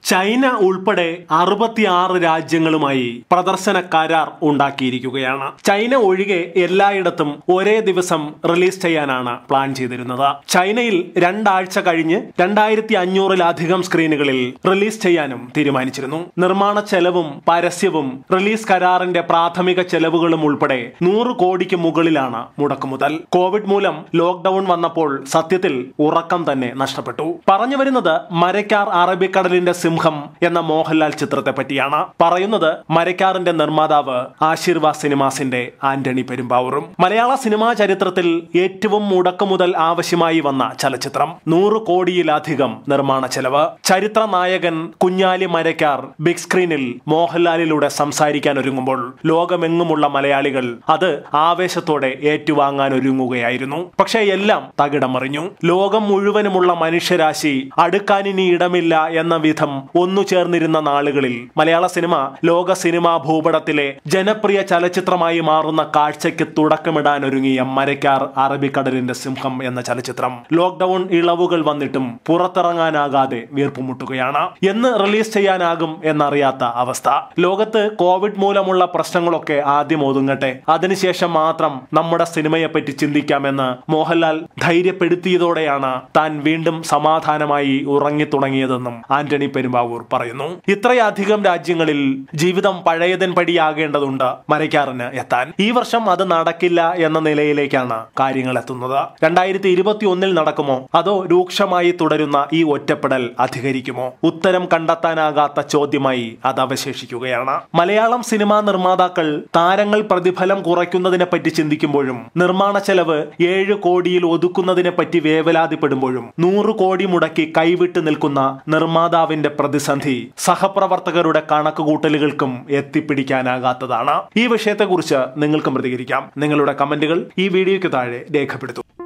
China ഉൾപ്പെടെ അറുപത്തിയാറ് രാജ്യങ്ങളുമായി പ്രദർശന കരാർ ഉണ്ടാക്കിയിരിക്കുകയാണ് ചൈന ഒഴികെ എല്ലായിടത്തും ഒരേ ദിവസം റിലീസ് ചെയ്യാനാണ് പ്ലാൻ ചെയ്തിരുന്നത് ചൈനയിൽ രണ്ടാഴ്ച കഴിഞ്ഞ് രണ്ടായിരത്തി അഞ്ഞൂറിലധികം സ്ക്രീനുകളിൽ റിലീസ് ചെയ്യാനും തീരുമാനിച്ചിരുന്നു നിർമ്മാണ ചെലവും പരസ്യവും റിലീസ് കരാറിന്റെ പ്രാഥമിക ചെലവുകളും ഉൾപ്പെടെ നൂറ് കോടിക്ക് മുകളിലാണ് മുടക്കുമുതൽ കോവിഡ് മൂലം ലോക്ഡൌൺ വന്നപ്പോൾ സത്യത്തിൽ ഉറക്കം തന്നെ നഷ്ടപ്പെട്ടു പറഞ്ഞു വരുന്നത് മരക്കാർ അറബിക്കടലിന്റെ സിംഹം എന്ന മോഹൻലാൽ ചിത്രത്തെ പറ്റിയാണ് പറയുന്നത് മരക്കാറിന്റെ നിർമ്മാതാവ് ആശീർവാദ് സിനിമാസിന്റെ ആന്റണി പെരുമ്പാവൂറും മലയാള സിനിമാ ചരിത്രത്തിൽ ഏറ്റവും മുടക്കുമുതൽ ആവശ്യമായി വന്ന ചലച്ചിത്രം നൂറ് കോടിയിലധികം നിർമ്മാണ ചെലവ് ചരിത്ര നായകൻ കുഞ്ഞാലി മരക്കാർ ബിഗ് സ്ക്രീനിൽ മോഹൻലാലിലൂടെ സംസാരിക്കാൻ ഒരുങ്ങുമ്പോൾ ലോകമെങ്ങുമുള്ള മലയാളികൾ അത് ആവേശത്തോടെ ഏറ്റുവാങ്ങാൻ ഒരുങ്ങുകയായിരുന്നു പക്ഷേ എല്ലാം തകിടം മറിഞ്ഞു ലോകം മുഴുവനുമുള്ള മനുഷ്യരാശി അടുക്കാനിനി ഇടമില്ല എന്ന വിധം ഒന്നു ചേർന്നിരുന്ന നാളുകളിൽ മലയാള സിനിമ ലോക സിനിമാ ഭൂപടത്തിലെ ജനപ്രിയ ചലച്ചിത്രമായി മാറുന്ന കാഴ്ചയ്ക്ക് തുടക്കമിടാൻ ഒരുങ്ങിയ മരക്കാർ അറബിക്കടലിന്റെ സിംഹം എന്ന ചലച്ചിത്രം ലോക്ഡൌൺ ഇളവുകൾ വന്നിട്ടും പുറത്തിറങ്ങാനാകാതെ വീർപ്പുമുട്ടുകയാണ് എന്ന് റിലീസ് ചെയ്യാനാകും എന്നറിയാത്ത അവസ്ഥ ലോകത്ത് കോവിഡ് മൂലമുള്ള പ്രശ്നങ്ങളൊക്കെ ആദ്യം ഒതുങ്ങട്ടെ അതിനുശേഷം മാത്രം നമ്മുടെ സിനിമയെ പറ്റി ചിന്തിക്കാമെന്ന് മോഹൻലാൽ ധൈര്യപ്പെടുത്തിയതോടെയാണ് താൻ വീണ്ടും സമാധാനമായി ഉറങ്ങി തുടങ്ങിയതെന്നും ആന്റണി പെരുമ്പാവൂർ പറയുന്നു ഇത്രയധികം രാജ്യങ്ങളിൽ ജീവിതം പഴയതൻ പടിയാകേണ്ടതുണ്ട് മരയ്ക്കാറിന് എത്താൻ ഈ വർഷം അത് നടക്കില്ല എന്ന നിലയിലേക്കാണ് കാര്യങ്ങൾ എത്തുന്നത് രണ്ടായിരത്തി ഇരുപത്തി ഒന്നിൽ നടക്കുമോ അതോ രൂക്ഷമായി തുടരുന്ന ഈ ഒറ്റപ്പെടൽ അധികരിക്കുമോ ഉത്തരം കണ്ടെത്താനാകാത്ത ചോദ്യമായി അത് അവശേഷിക്കുകയാണ് മലയാളം സിനിമാ നിർമ്മാതാക്കൾ താരങ്ങൾ പ്രതിഫലം കുറയ്ക്കുന്നതിനെ പറ്റി ചിന്തിക്കുമ്പോഴും നിർമ്മാണ ചെലവ് ഏഴ് കോടിയിൽ ഒതുക്കുന്നതിനെ പറ്റി വേവലാതിപ്പെടുമ്പോഴും നൂറ് കോടി മുടക്കി കൈവിട്ട് നിൽക്കുന്ന നിർമ്മാതാവിന്റെ പ്രതിസന്ധി സഹപ്രവർത്തകരുടെ കണക്കുകൂട്ടലുകൾക്കും എത്തിപ്പിടിക്കാനാകാത്തതാണ് ഈ വിഷയത്തെക്കുറിച്ച് നിങ്ങൾക്കും പ്രതികരിക്കാം നിങ്ങളുടെ കമന്റുകൾ ഈ വീഡിയോയ്ക്ക് താഴെ രേഖപ്പെടുത്തും